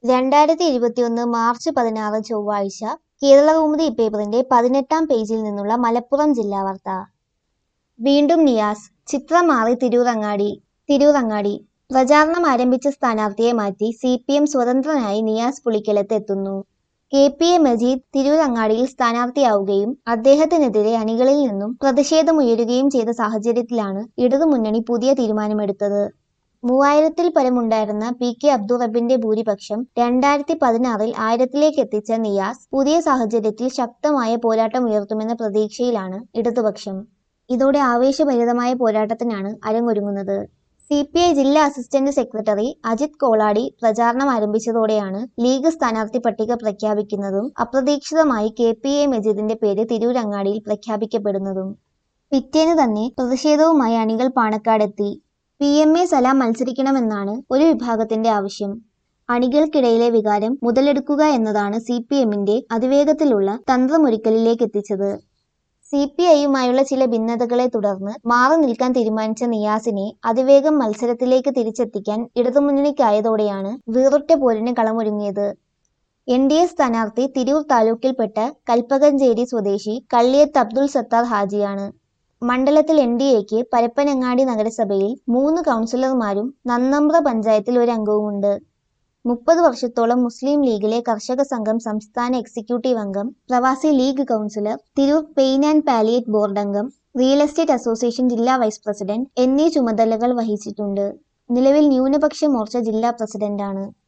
രണ്ടായിരത്തി ഇരുപത്തിയൊന്ന് മാർച്ച് പതിനാറ് ചൊവ്വാഴ്ച കേരളകൗമുദി പേപ്പറിന്റെ പതിനെട്ടാം പേജിൽ നിന്നുള്ള മലപ്പുറം ജില്ലാ വാർത്ത വീണ്ടും നിയാസ് ചിത്രം മാറി തിരൂരങ്ങാടി തിരൂരങ്ങാടി പ്രചാരണം ആരംഭിച്ച സ്ഥാനാർത്ഥിയെ മാറ്റി സി പി എം സ്വതന്ത്രനായി നിയാസ് പുളിക്കലത്ത് എത്തുന്നു കെ പി എ മജീദ് തിരൂരങ്ങാടിയിൽ സ്ഥാനാർത്ഥിയാവുകയും അദ്ദേഹത്തിനെതിരെ അണികളിൽ നിന്നും പ്രതിഷേധമുയരുകയും ചെയ്ത സാഹചര്യത്തിലാണ് ഇടതുമുന്നണി പുതിയ തീരുമാനമെടുത്തത് മൂവായിരത്തിൽ പരമുണ്ടായിരുന്ന പി കെ അബ്ദുറബിന്റെ ഭൂരിപക്ഷം രണ്ടായിരത്തി പതിനാറിൽ ആയിരത്തിലേക്ക് എത്തിച്ച നിയാസ് പുതിയ സാഹചര്യത്തിൽ ശക്തമായ പോരാട്ടം ഉയർത്തുമെന്ന പ്രതീക്ഷയിലാണ് ഇടതുപക്ഷം ഇതോടെ ആവേശഭരിതമായ പോരാട്ടത്തിനാണ് അരങ്ങൊരുങ്ങുന്നത് സി പി ഐ ജില്ലാ അസിസ്റ്റന്റ് സെക്രട്ടറി അജിത് കോളാടി പ്രചാരണം ആരംഭിച്ചതോടെയാണ് ലീഗ് സ്ഥാനാർത്ഥി പട്ടിക പ്രഖ്യാപിക്കുന്നതും അപ്രതീക്ഷിതമായി കെ പി എ മജീദിന്റെ പേര് തിരൂരങ്ങാടിയിൽ പ്രഖ്യാപിക്കപ്പെടുന്നതും പിറ്റേന്ന് തന്നെ പ്രതിഷേധവുമായി അണികൾ പാണക്കാടെത്തി പി എം എ സലാം മത്സരിക്കണമെന്നാണ് ഒരു വിഭാഗത്തിന്റെ ആവശ്യം അണികൾക്കിടയിലെ വികാരം മുതലെടുക്കുക എന്നതാണ് സി പി എമ്മിന്റെ അതിവേഗത്തിലുള്ള തന്ത്രമൊരുക്കലിലേക്ക് എത്തിച്ചത് സി പി ഐയുമായുള്ള ചില ഭിന്നതകളെ തുടർന്ന് മാറി നിൽക്കാൻ തീരുമാനിച്ച നിയാസിനെ അതിവേഗം മത്സരത്തിലേക്ക് തിരിച്ചെത്തിക്കാൻ ഇടതുമുന്നണിക്കായതോടെയാണ് വീറുറ്റ പോരിന് കളമൊരുങ്ങിയത് എൻ ഡി എ സ്ഥാനാർത്ഥി തിരൂർ താലൂക്കിൽപ്പെട്ട കൽപ്പകഞ്ചേരി സ്വദേശി കള്ളിയത്ത് അബ്ദുൾ സത്താർ ഹാജിയാണ് മണ്ഡലത്തിൽ എൻ ഡി എക്ക് പരപ്പനങ്ങാടി നഗരസഭയിൽ മൂന്ന് കൗൺസിലർമാരും നന്നമ്പ്ര പഞ്ചായത്തിൽ ഒരു അംഗവുമുണ്ട് മുപ്പത് വർഷത്തോളം മുസ്ലിം ലീഗിലെ കർഷക സംഘം സംസ്ഥാന എക്സിക്യൂട്ടീവ് അംഗം പ്രവാസി league councillor Tirur pain and palliative board അംഗം റിയൽ എസ്റ്റേറ്റ് അസോസിയേഷൻ ജില്ലാ വൈസ് പ്രസിഡന്റ് എന്നീ ചുമതലകൾ വഹിച്ചിട്ടുണ്ട് നിലവിൽ ന്യൂനപക്ഷ മോർച്ച ജില്ലാ പ്രസിഡന്റാണ്